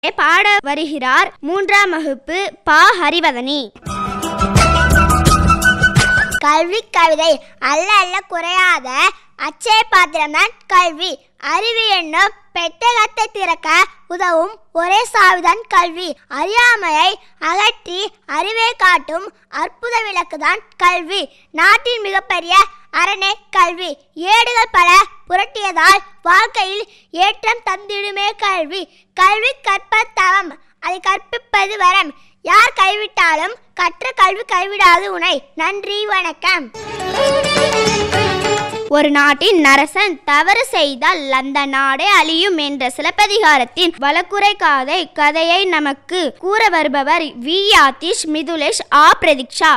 பாட வருகிறார் மூன்றாம் வகுப்பு பா ஹரிவதனி கல்வி கவிதை அல்ல அல்ல குறையாத அச்சய பாத்திரம்தான் கல்வி அறிவு என்னும் பெட்டகத்தை திறக்க உதவும் ஒரே சாவிதான் கல்வி அறியாமையை அகற்றி அறிவை காட்டும் அற்புத விளக்குதான் கல்வி நாட்டின் மிகப்பெரிய அரணே கல்வி ஏடுகள் பல புரட்டியதால் வாழ்க்கையில் ஏற்றம் தந்திடுமே கல்வி கல்வி கற்ப தவம் அதை கற்பிப்பது வரம் யார் கைவிட்டாலும் கற்ற கல்வி கைவிடாது உனை நன்றி வணக்கம் ஒரு நாட்டின் நரசன் தவறு செய்தால் அந்த நாடே அழியும் என்ற சிலப்பதிகாரத்தின் வழக்குரை காதை கதையை நமக்கு கூற வருபவர் வி ஆதிஷ் மிதுலேஷ் ஆ பிரதீக்ஷா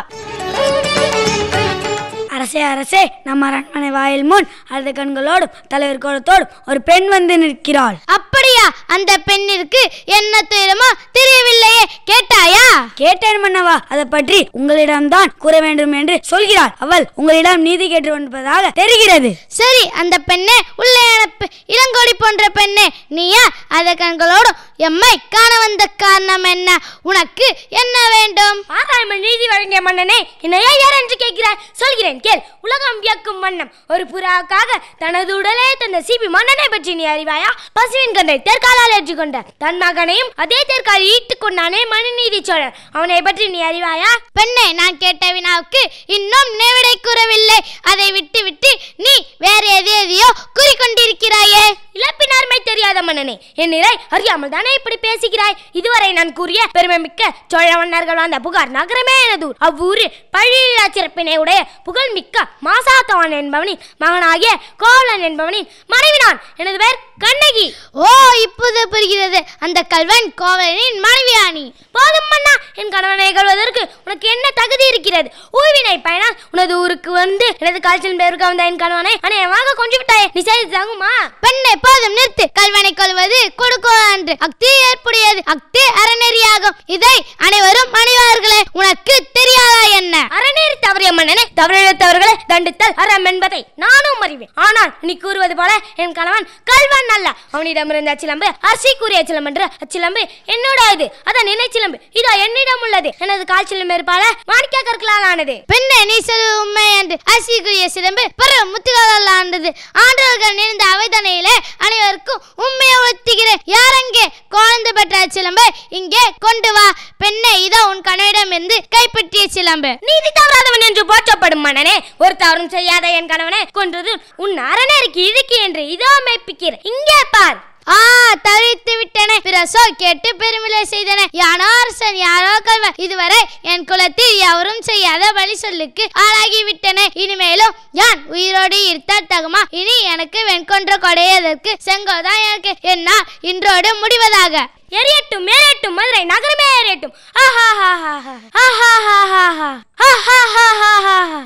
அரசே அரசே நம்ம அரண்மனை வாயில் முன் அழுத கண்களோடும் தலைவர் கோலத்தோடும் ஒரு பெண் வந்து நிற்கிறாள் அப்படியா அந்த பெண்ணிற்கு என்ன துயரமோ தெரியவில்லையே கேட்டாயா கேட்டேன் மன்னவா அதை பற்றி உங்களிடம்தான் கூற வேண்டும் என்று சொல்கிறாள் அவள் உங்களிடம் நீதி கேட்டு வந்ததாக தெரிகிறது சரி அந்த பெண்ணே உள்ளே அனுப்பு இளங்கோடி போன்ற பெண்ணே நீயா அத கண்களோடு எம்மை காண வந்த காரணம் என்ன உனக்கு என்ன வேண்டும் ஆதாரம நீதி வழங்கிய மன்னனே என்னை யார் என்று கேட்கிறாய் சொல்கிறேன் கேள் உலகம் வியக்கும் மன்னம் ஒரு புறாவுக்காக தனது உடலே தந்த சிபி மன்னனை பற்றி நீ அறிவாயா பசுவின் கன்றை தேர்காலால் ஏற்றுக்கொண்ட தன் மகனையும் அதே தேர்கால் ஈட்டுக் கொண்டானே மனுநீதி சோழன் அவனை பற்றி நீ அறிவாயா பெண்ணே நான் கேட்ட வினாவுக்கு இன்னும் நேவிடை கூறவில்லை அதை விட்டு விட்டு நீ வேற எது எதையோ கூறிக்கொண்டிருக்கிறாயே இழப்பினார்மை தெரியாத மன்னனே என் நிறை அறியாமல் தானே இப்படி பேசுகிறாய் இதுவரை நான் கூறிய பெருமை மிக்க சோழ மன்னர்கள் வந்த புகார் நகரமே எனது ஊர் அவ்வூரில் பழியில்லா சிறப்பினை உடைய புகழ்மிக்க மாசாத்தவன் என்பவனின் மகனாகிய கோவலன் என்பவனின் மனைவினான் எனது பெயர் கண்ணகி ஓ இப்போது புரிகிறது அந்த கல்வன் கோவலனின் மனைவியானி போதும் மன்னா என் கணவனை கொள்வதற்கு உனக்கு என்ன தகுதி இருக்கிறது ஊழ்வினை பயனால் உனது ஊருக்கு வந்து எனது காய்ச்சல் பேருக்கு வந்த என் கணவனை அநேகமாக கொஞ்சு விட்டாயே நீ செய்து தாங்குமா பெண்ணை போதும் நிறுத்து கல்வனை கொள்வது கொடுக்கோ என்று அக்தி ஏற்புடையது அக்தி அறநெறியாகும் இதை அனைவரும் அணிவார்களே உனக்கு தெரியாதா என்ன அறநேரி தவறிய மன்னனை தவறிழைத்தவர்களை தண்டித்தல் அறம் என்பதை நானும் அறிவேன் ஆனால் நீ கூறுவது போல என் கணவன் கல்வன் அல்ல அவனிடமிருந்த அச்சிலம்பு அரசி கூறிய சிலம்பு என்று அச்சிலம்பு என்னோட இது அதான் நினை சிலம்பு இதோ என்னிடம் உள்ளது எனது கால் சிலம்பு இருப்பால மாணிக்க கற்களால் ஆனது பெண்ணை நீ சொல்வது உண்மை என்று அசிக்குரிய சிலம்பு பருவ முத்துகளால் ஆண்டது ஆண்டவர்கள் நிறைந்த அவைதனையிலே அனைவருக்கும் உண்மையை உணர்த்துகிறேன் யாரங்கே குழந்தை பெற்ற சிலம்பு இங்கே கொண்டு வா பெண்ணை இதோ உன் கணவனிடம் இருந்து கைப்பற்றிய சிலம்பு நீதி தவறாதவன் என்று போற்றப்படும் மன்னனே ஒரு தவறும் செய்யாத என் கணவனை கொன்றது உன் அறநேருக்கு இதுக்கு என்று இதோ மெய்ப்பிக்கிறேன் இங்கே பார் ஆ தவித்து விட்டன பிற சொல் கேட்டு பெருமிலை செய்தன யானோ அரசன் யாரோ கல்வன் இதுவரை என் குலத்தில் எவரும் செய்யாத வழி சொல்லுக்கு ஆளாகி விட்டன இனிமேலும் யான் உயிரோடு இருத்தால் தகுமா இனி எனக்கு வெண்கொன்ற கொடையதற்கு செங்கோதான் எனக்கு என்ன இன்றோடு முடிவதாக எரியட்டும் மேரட்டும் மதுரை நகரமே எரியட்டும் ஆஹாஹாஹாஹா. ஆஹாஹாஹாஹா. ஆஹாஹாஹாஹா.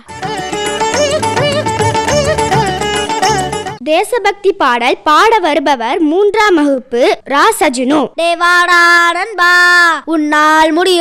தேசபக்தி பாடல் பாட வருபவர் மூன்றாம் வகுப்பு ரா சஜுனு தேவாடா நண்பா உன்னால் முடியும்